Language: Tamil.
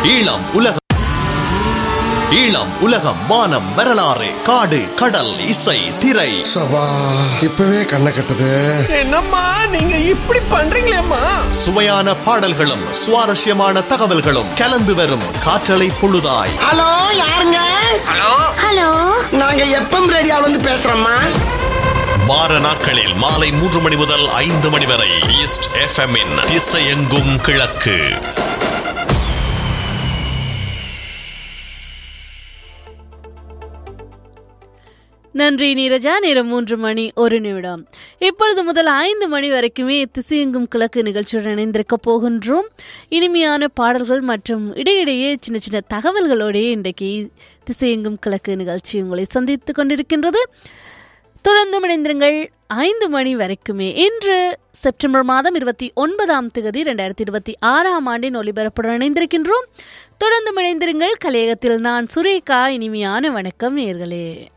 ஈழம் உலகம் ஈழம் உலகம் வானம் வரலாறு காடு கடல் இசை திரை சபா இப்பவே கண்ணை கட்டுது என்னம்மா நீங்க இப்படி பண்றீங்களேம்மா சுவையான பாடல்களும் சுவாரஸ்யமான தகவல்களும் கலந்து வரும் காற்றலை பொழுதாய் ஹலோ யாருங்க ஹலோ நாங்க எப்பம் ரேடியோல இருந்து பேசுறோம்மா வார நாட்களில் மாலை மூன்று மணி முதல் ஐந்து மணி வரை ஈஸ்ட் எஃப்எம் இன் திசையெங்கும் கிழக்கு நன்றி நீரஜா நேரம் மூன்று மணி ஒரு நிமிடம் இப்பொழுது முதல் ஐந்து மணி வரைக்குமே திசையெங்கும் கிழக்கு நிகழ்ச்சியுடன் இணைந்திருக்க போகின்றோம் இனிமையான பாடல்கள் மற்றும் இடையிடையே சின்ன சின்ன தகவல்களோடையே இன்றைக்கு திசையெங்கும் கிழக்கு நிகழ்ச்சி உங்களை சந்தித்துக் கொண்டிருக்கின்றது தொடர்ந்து இணைந்திருங்கள் ஐந்து மணி வரைக்குமே இன்று செப்டம்பர் மாதம் இருபத்தி ஒன்பதாம் தேதி இரண்டாயிரத்தி இருபத்தி ஆறாம் ஆண்டின் ஒலிபரப்புடன் இணைந்திருக்கின்றோம் தொடர்ந்து இணைந்திருங்கள் கலையகத்தில் நான் சுரேகா இனிமையான வணக்கம் நேர்களே